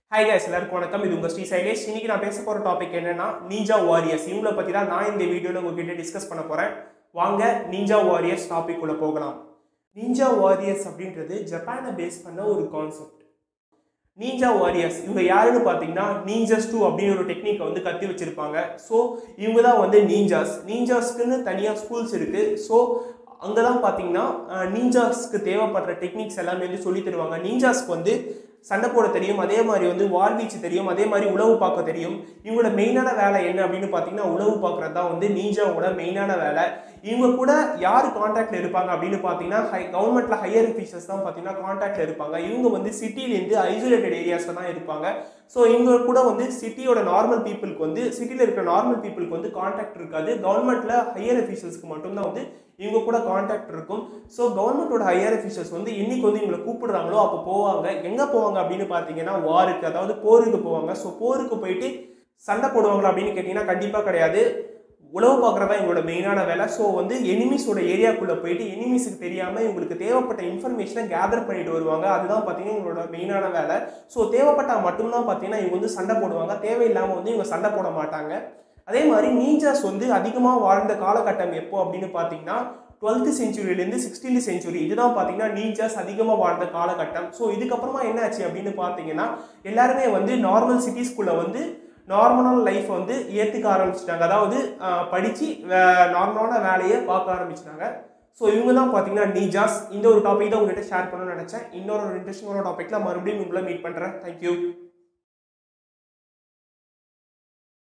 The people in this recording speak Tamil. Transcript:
ஹாய் guys எல்லாருக்கும் வணக்கம் இது உங்கள் ஸ்ரீ சைலேஷ் இன்னைக்கு நான் பேச போகிற டாபிக் என்னன்னா நீஞ்சா வாரியர்ஸ் இவங்கள பற்றி தான் நான் இந்த வீடியோவில் உங்ககிட்ட டிஸ்கஸ் பண்ண போகிறேன் வாங்க நீஞ்சா வாரியர்ஸ் டாபிக் உள்ள போகலாம் நீஞ்சா வாரியர்ஸ் அப்படின்றது ஜப்பானை பேஸ் பண்ண ஒரு கான்செப்ட் நீஞ்சா வாரியர்ஸ் இவங்க யாருன்னு பார்த்தீங்கன்னா நீஞ்சஸ் டூ அப்படின்னு ஒரு டெக்னிக்கை வந்து கற்று வச்சிருப்பாங்க ஸோ இவங்க தான் வந்து நீஞ்சாஸ் நீஞ்சாஸ்க்குன்னு தனியாக ஸ்கூல்ஸ் இருக்குது ஸோ அங்கே தான் பார்த்தீங்கன்னா நீஞ்சாஸ்க்கு தேவைப்படுற டெக்னிக்ஸ் எல்லாமே வந்து சொல்லி தருவாங்க நீஞ்சாஸ்க்கு வந்து சண்டை போட தெரியும் அதே மாதிரி வந்து வாழ்வீச்சு தெரியும் அதே மாதிரி உளவு பார்க்க தெரியும் இவங்களோட மெயினான வேலை என்ன அப்படின்னு பார்த்தீங்கன்னா உளவு பார்க்குறது தான் வந்து நீஞ்சாவோட மெயினான வேலை இவங்க கூட யார் காண்டாக்டில் இருப்பாங்க அப்படின்னு பார்த்தீங்கன்னா ஹை கவர்மெண்ட்டில் ஹையர் ஆஃபீஸர்ஸ் தான் பார்த்தீங்கன்னா காண்டாக்டில் இருப்பாங்க இவங்க வந்து சிட்டிலேருந்து ஐசோலேட்டட் ஏரியாஸில் தான் இருப்பாங்க ஸோ இவங்க கூட வந்து சிட்டியோட நார்மல் பீப்புளுக்கு வந்து சிட்டியில் இருக்கிற நார்மல் பீப்புளுக்கு வந்து காண்டாக்ட் இருக்காது கவர்மெண்ட்டில் ஹையர் ஆஃபீஸர்ஸ்க்கு மட்டும்தான் வந்து இவங்க கூட காண்டாக்ட் இருக்கும் ஸோ கவர்மெண்ட்டோட ஹையர் ஆஃபீஸர்ஸ் வந்து இன்னைக்கு வந்து இவங்களை கூப்பிடுறாங்களோ அப்போ போவாங்க எங்கே போவாங்க அப்படின்னு பார்த்தீங்கன்னா வாருக்கு அதாவது போருக்கு போவாங்க ஸோ போருக்கு போயிட்டு சண்டை போடுவாங்களா அப்படின்னு கேட்டிங்கன்னா கண்டிப்பாக கிடையாது உளவு பார்க்குறதா இவங்களோட மெயினான வேலை ஸோ வந்து எனிமீஸோட ஏரியாக்குள்ளே போயிட்டு எனிமீஸுக்கு தெரியாமல் இவங்களுக்கு தேவைப்பட்ட இன்ஃபர்மேஷனை கேதர் பண்ணிட்டு வருவாங்க அதுதான் பார்த்தீங்கன்னா இவங்களோட மெயினான வேலை ஸோ தேவைப்பட்டால் மட்டும்தான் பார்த்தீங்கன்னா இவங்க வந்து சண்டை போடுவாங்க தேவையில்லாமல் வந்து இவங்க சண்டை போட மாட்டாங்க அதே மாதிரி நீஞ்சாஸ் வந்து அதிகமாக வாழ்ந்த காலகட்டம் எப்போ அப்படின்னு பார்த்தீங்கன்னா டுவெல்த்து செஞ்சுரியிலேருந்து சிக்ஸ்டீன்த் செஞ்சுரி இதுதான் பார்த்தீங்கன்னா நீஞ்சாஸ் அதிகமாக வாழ்ந்த காலகட்டம் ஸோ இதுக்கப்புறமா என்ன ஆச்சு அப்படின்னு பார்த்தீங்கன்னா எல்லாருமே வந்து நார்மல் சிட்டிஸ்குள்ளே வந்து நார்மலான லைஃப் வந்து ஏற்றுக்க ஆரம்பிச்சிட்டாங்க அதாவது படித்து நார்மலான வேலையை பார்க்க ஆரம்பிச்சிட்டாங்க ஸோ இவங்க தான் பார்த்தீங்கன்னா நீஜாஸ் இந்த ஒரு டாபிக் தான் உங்ககிட்ட ஷேர் பண்ணணும்னு நினச்சேன் இன்னொரு இன்ட்ரெஸ்டிங்கான டாப்பிக்கில் மறுபடியும் உங்களை மீட் பண்ணுறேன் தேங்க்யூ